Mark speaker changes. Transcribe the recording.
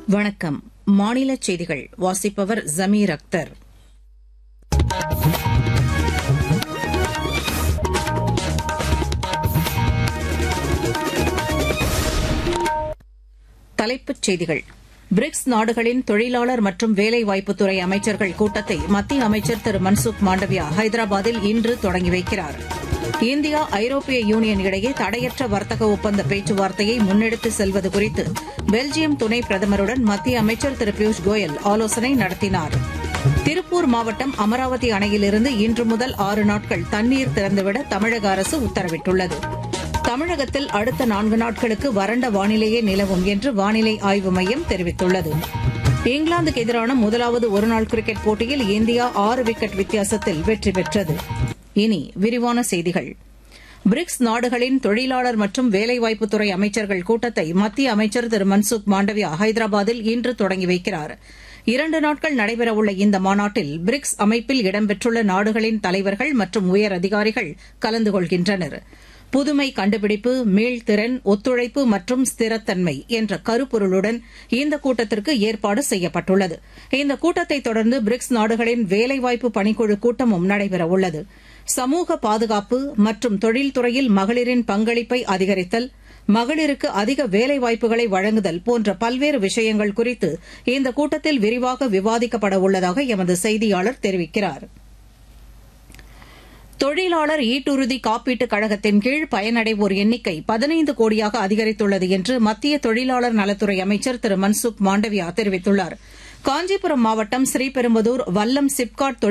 Speaker 1: வணக்கம் மாநில செய்திகள் வாசிப்பவர் ஜமீர் அக்தர் தலைப்புச் செய்திகள் பிரிக்ஸ் நாடுகளின் தொழிலாளர் மற்றும் வேலைவாய்ப்புத்துறை அமைச்சர்கள் கூட்டத்தை மத்திய அமைச்சர் திரு மன்சுக் மாண்டவியா ஹைதராபாத்தில் இன்று தொடங்கி வைக்கிறார் இந்தியா ஐரோப்பிய யூனியன் இடையே தடையற்ற வர்த்தக ஒப்பந்த பேச்சுவார்த்தையை முன்னெடுத்து செல்வது குறித்து பெல்ஜியம் துணை பிரதமருடன் மத்திய அமைச்சர் திரு பியூஷ் கோயல் ஆலோசனை நடத்தினார் திருப்பூர் மாவட்டம் அமராவதி அணையிலிருந்து இன்று முதல் ஆறு நாட்கள் தண்ணீர் திறந்துவிட தமிழக அரசு உத்தரவிட்டுள்ளது தமிழகத்தில் அடுத்த நான்கு நாட்களுக்கு வறண்ட வானிலையே நிலவும் என்று வானிலை ஆய்வு மையம் தெரிவித்துள்ளது இங்கிலாந்துக்கு எதிரான முதலாவது ஒருநாள் கிரிக்கெட் போட்டியில் இந்தியா ஆறு விக்கெட் வித்தியாசத்தில் வெற்றி பெற்றது இனி விரிவான செய்திகள் பிரிக்ஸ் நாடுகளின் தொழிலாளர் மற்றும் வேலைவாய்ப்புத்துறை அமைச்சர்கள் கூட்டத்தை மத்திய அமைச்சர் திரு மன்சுக் மாண்டவியா ஹைதராபாத்தில் இன்று தொடங்கி வைக்கிறார் இரண்டு நாட்கள் நடைபெறவுள்ள இந்த மாநாட்டில் பிரிக்ஸ் அமைப்பில் இடம்பெற்றுள்ள நாடுகளின் தலைவர்கள் மற்றும் உயர் அதிகாரிகள் கலந்து கொள்கின்றனர் புதுமை கண்டுபிடிப்பு மீள்திறன் ஒத்துழைப்பு மற்றும் ஸ்திரத்தன்மை என்ற கருப்பொருளுடன் இந்த கூட்டத்திற்கு ஏற்பாடு செய்யப்பட்டுள்ளது இந்த கூட்டத்தை தொடர்ந்து பிரிக்ஸ் நாடுகளின் வேலைவாய்ப்பு பணிக்குழு கூட்டமும் நடைபெறவுள்ளது சமூக பாதுகாப்பு மற்றும் தொழில்துறையில் மகளிரின் பங்களிப்பை அதிகரித்தல் மகளிருக்கு அதிக வேலைவாய்ப்புகளை வழங்குதல் போன்ற பல்வேறு விஷயங்கள் குறித்து இந்த கூட்டத்தில் விரிவாக விவாதிக்கப்பட உள்ளதாக எமது செய்தியாளர் தெரிவிக்கிறாா் தொழிலாளர் ஈட்டுறுதி காப்பீட்டுக் கழகத்தின் கீழ் பயனடைவோர் எண்ணிக்கை பதினைந்து கோடியாக அதிகரித்துள்ளது என்று மத்திய தொழிலாளர் நலத்துறை அமைச்சர் திரு மன்சுக் மாண்டவியா தெரிவித்துள்ளார் காஞ்சிபுரம் மாவட்டம் ஸ்ரீபெரும்புதூர் வல்லம் சிப்காட்